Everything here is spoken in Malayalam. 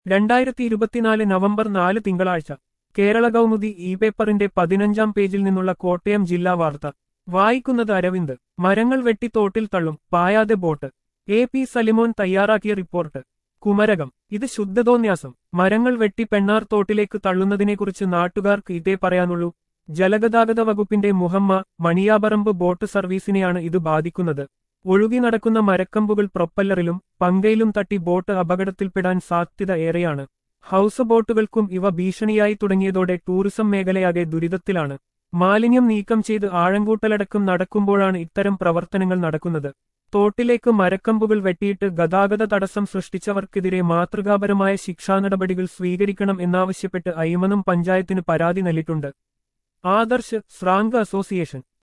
രണ്ടായിരത്തി ഇരുപത്തിനാല് നവംബർ നാല് തിങ്കളാഴ്ച കേരള കൗമുദി ഇ പേപ്പറിന്റെ പതിനഞ്ചാം പേജിൽ നിന്നുള്ള കോട്ടയം ജില്ലാ വാർത്ത വായിക്കുന്നത് അരവിന്ദ് മരങ്ങൾ വെട്ടി തോട്ടിൽ തള്ളും പായാതെ ബോട്ട് എ പി സലിമോൻ തയ്യാറാക്കിയ റിപ്പോർട്ട് കുമരകം ഇത് ശുദ്ധതോന്യാസം മരങ്ങൾ വെട്ടി പെണ്ണാർ തോട്ടിലേക്ക് തള്ളുന്നതിനെക്കുറിച്ച് നാട്ടുകാർക്ക് ഇതേ പറയാനുള്ളൂ ജലഗതാഗത വകുപ്പിന്റെ മുഹമ്മ മണിയാപറമ്പ് ബോട്ട് സർവീസിനെയാണ് ഇത് ബാധിക്കുന്നത് ഒഴുകി നടക്കുന്ന മരക്കമ്പുകൾ പ്രൊപ്പല്ലറിലും പങ്കയിലും തട്ടി ബോട്ട് അപകടത്തിൽപ്പെടാൻ സാധ്യത ഏറെയാണ് ഹൗസ് ബോട്ടുകൾക്കും ഇവ ഭീഷണിയായി തുടങ്ങിയതോടെ ടൂറിസം മേഖലയാകെ ദുരിതത്തിലാണ് മാലിന്യം നീക്കം ചെയ്ത് ആഴങ്കൂട്ടലടക്കം നടക്കുമ്പോഴാണ് ഇത്തരം പ്രവർത്തനങ്ങൾ നടക്കുന്നത് തോട്ടിലേക്ക് മരക്കമ്പുകൾ വെട്ടിയിട്ട് ഗതാഗത തടസ്സം സൃഷ്ടിച്ചവർക്കെതിരെ മാതൃകാപരമായ ശിക്ഷാ നടപടികൾ സ്വീകരിക്കണം എന്നാവശ്യപ്പെട്ട് അയ്മനം പഞ്ചായത്തിന് പരാതി നൽകിയിട്ടുണ്ട് ആദർശ് ശ്രാങ്ക് അസോസിയേഷൻ